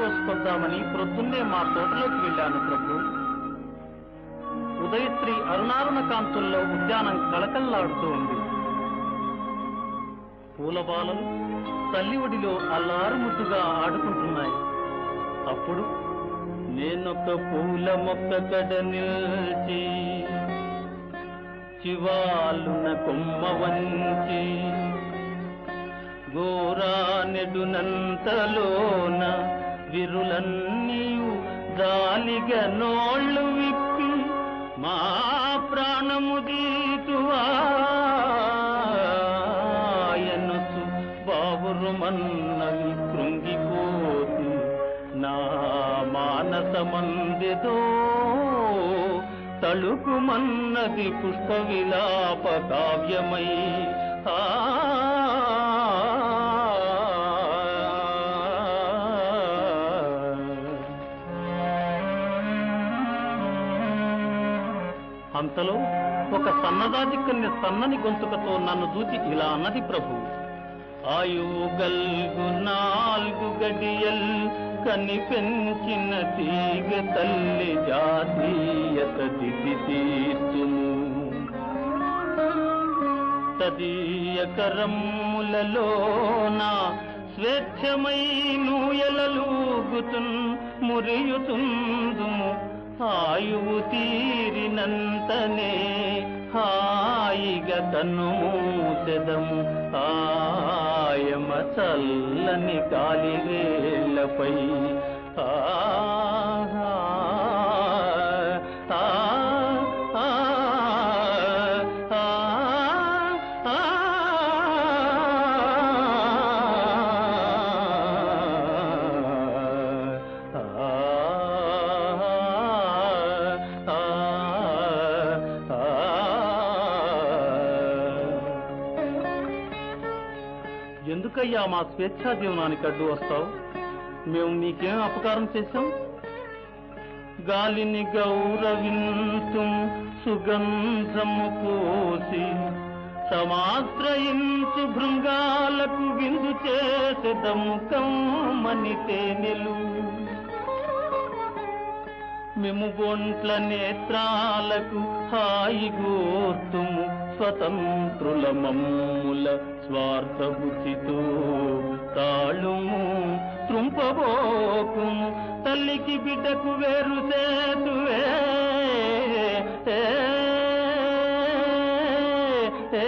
కోసుకొద్దామని ప్రొద్దున్నే మా తోటలోకి వెళ్ళాను ప్రభు ఉదయశ్రీ అరుణారుణ కాంతుల్లో ఉద్యానం కళకళలాడుతూ ఉంది పూలబాలలు తల్లి ఒడిలో అల్లారుముద్దుగా ఆడుకుంటున్నాయి అప్పుడు నేనొక పూల మొక్క కడ నిల్చి చివాలున కొమ్మ వంచి గోరానెడునంతలోన విరులన్నీయు దాలిగా నోళ్ళు విప్పి మా ప్రాణము దీతువాయనసు బావురుమన్నవి కృంగిపోతు నా మానసమందిదో తళుకుమన్నది పుష్ప విలాప కావ్యమై ఆ అంతలో ఒక సన్నదాజి కన్య సన్నని గొంతుకతో నన్ను చూచి ఇలా అన్నది ప్రభు ఆయువు గల్గు నాలుగు గడియల్ కని పెంచిన తీగ తల్లి జాతీయత దిది తీర్చుము తదీయ కరమ్ములలోన స్వేచ్ఛమై నూయలలూగుతున్ మురియుతుందుము ఆయువు తీరినంతనే హాయిగా కన్ను మూసెదము ఆయమ చల్లని కాలివేళ్లపై ఆ ఆ, ఆ, ఆ, ఆ, ఎందుకయ్యా మా స్వేచ్ఛా జీవనానికి అడ్డు వస్తావు మేము నీకేం అపకారం చేశాం గాలిని గౌరవింతు సుగంధము పోసి సమాశ్రయించు భృంగాలకు విందు చేసెదము కమ్మని తేనెలు మేము బొంట్ల నేత్రాలకు హాయి గోర్తుము స్వతంత్రుల మమ్ముల స్వార్థ బుద్ధితో తాళుము త్రుంపబోకుము తల్లికి బిడ్డకు వేరు సేతువే ఏ, ఏ,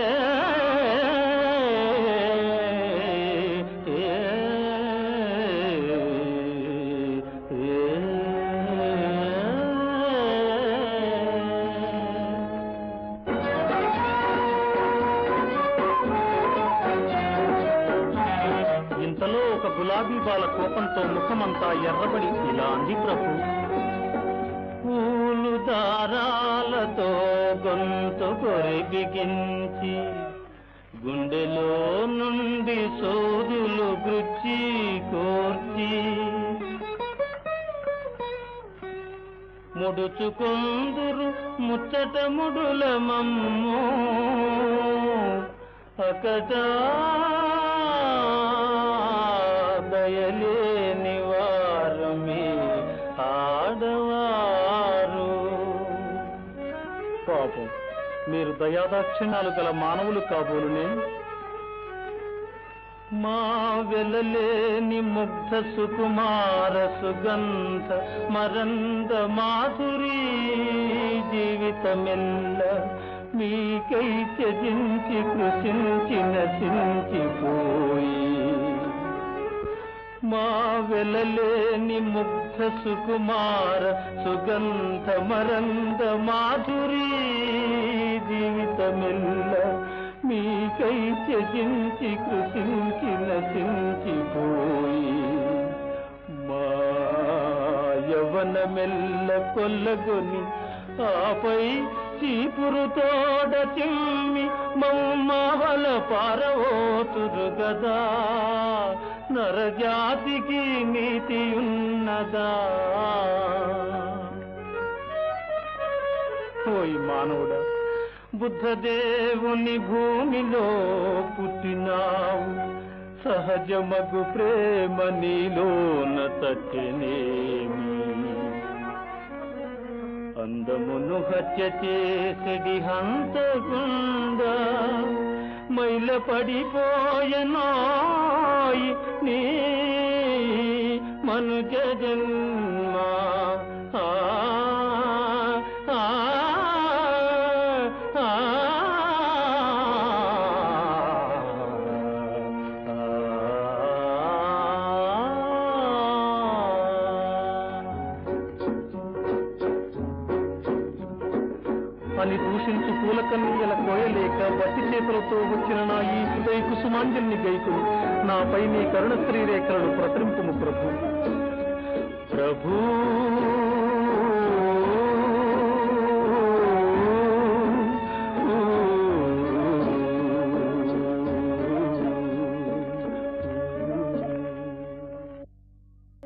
ఇంతలో ఒక గులాబీ బాల కోపంతో ముఖమంతా ఎర్రబడి ఇలా అంది ప్రభు పూలు దారాలతో గొంతు కొరి బిగించి గుండెలో నుండి సోదులు గుచ్చి కోర్చి ముడుచుకొందురు ముచ్చట ముడుల మమ్ము అకట దయలేని వారమే ఆడవారు పాపం మీరు దయాదాక్షిణ్యాలు గల మానవులు కాబోలునే మా వెలలేని ముగ్ధ సుకుమార సుగంధ మరంద మాధురీ జీవితమెల్ల మీకై త్యజించి కృషించి నశించిపోయి మా వెలలేని ముగ్ధ సుకుమార సుగంధ మరంద మాధురీ జీవితమెల్ల మీకై త్యజించి కృషించి నశించిపోయి మా యవనమెల్ల కొల్లగొని ఆపై చీపురు తోడ చిమ్మి మౌమావల పారవోతురు గదా నరజాతికి నీతి ఉన్నదా ఓయ్ మానవుడా బుద్ధదేవుని భూమిలో పుట్టినావు సహజమగు ప్రేమ నీలోన తచ్చనేమి అందమును హత్య చేసడి హంతగుండా మైల పడిపోయనాయి నీ మనుజ జన్మ ఆ, ఆ, ఆ, అని దూషించు పూల కన్నీయల కోయలేక బట్టి చేతులతో వచ్చిన నా ఈ హృదయ కుసుమాంజలిని గైకుని నాపై నీ కరుణ శ్రీరేఖలను ప్రసరింపుము ప్రభు ప్రభూ